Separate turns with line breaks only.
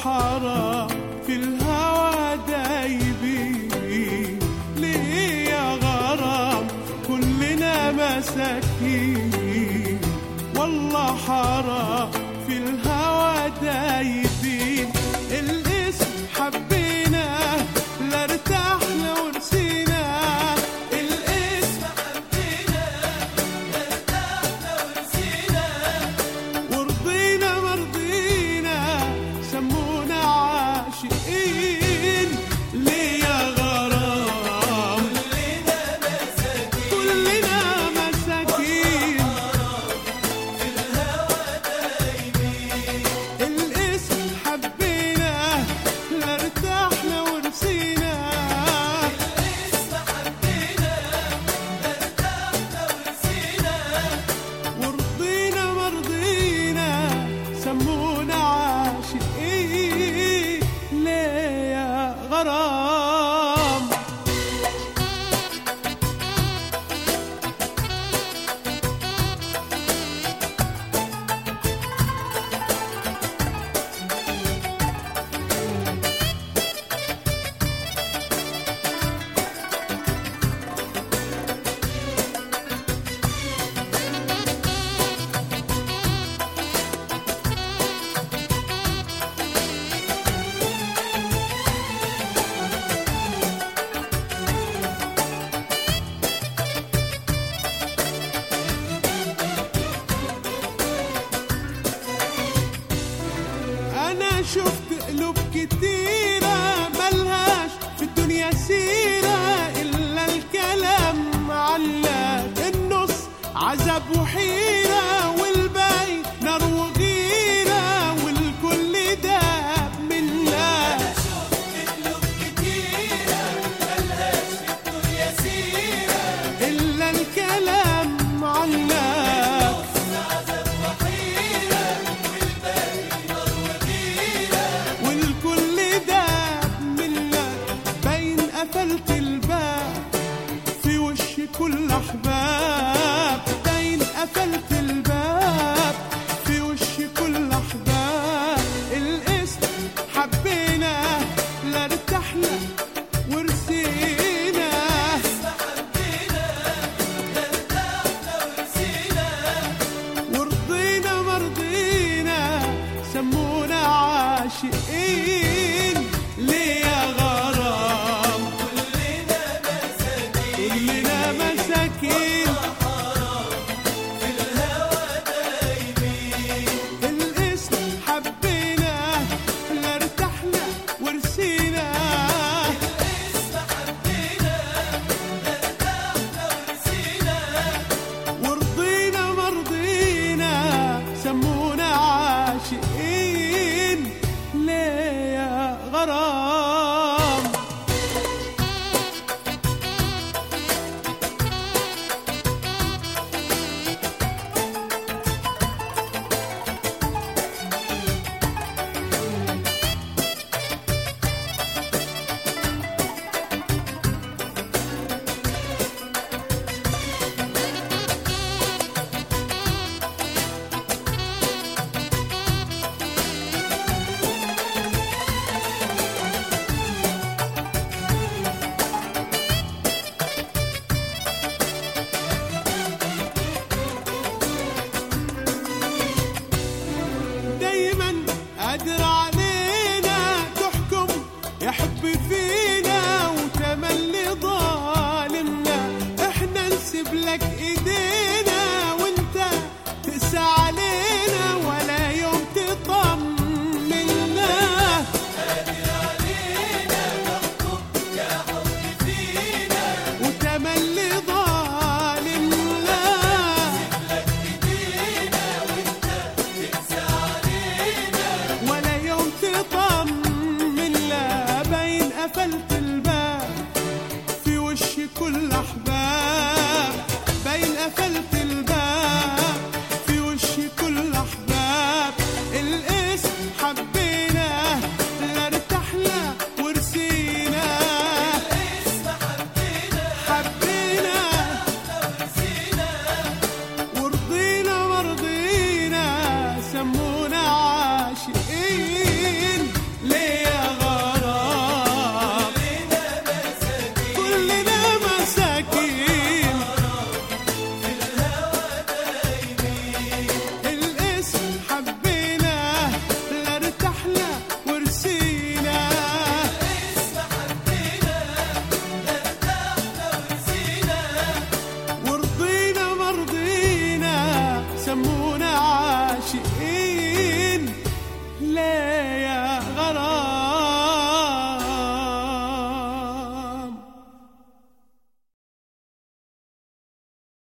حرام في الهوى دايبين ليه يا غرام كلنا مساكين والله حرام في الهوى دايبين الاسم حبينا لا ارتحنا ورسينا الاسم حبينا لا ارتحنا ورسينا ورضينا مرضينا سمونا عاشقين ليه يا غرام كلنا مساكين الاسم حبينا لا ارتحنا ورسينا ورضينا مرضينا سمونا عاشقين ليه يا غرام انا شفت قلوب كتيرة ملهاش في الدنيا سيرة الا الكلام علق النص عذاب وحيرة والباقي نار وغيرة والكل داب منا إلا الكلام علق والكل داب منك باين قفلت الباب في وش كل احباب باين قفلت الباب في وش كل احباب الاسم حبينا لا ارتحنا ورسينا ورضينا مرضينا سمونا عاشقين ليه يا غرام كلنا مساكين الاسم حبينا لا ارتحنا ورسينا ورضينا مرضينا سمونا عاشقين ليه يا غرام دايما قادر علينا تحكم يا حب فينا وتملي ظالمنا احنا نسيب لك ايدينا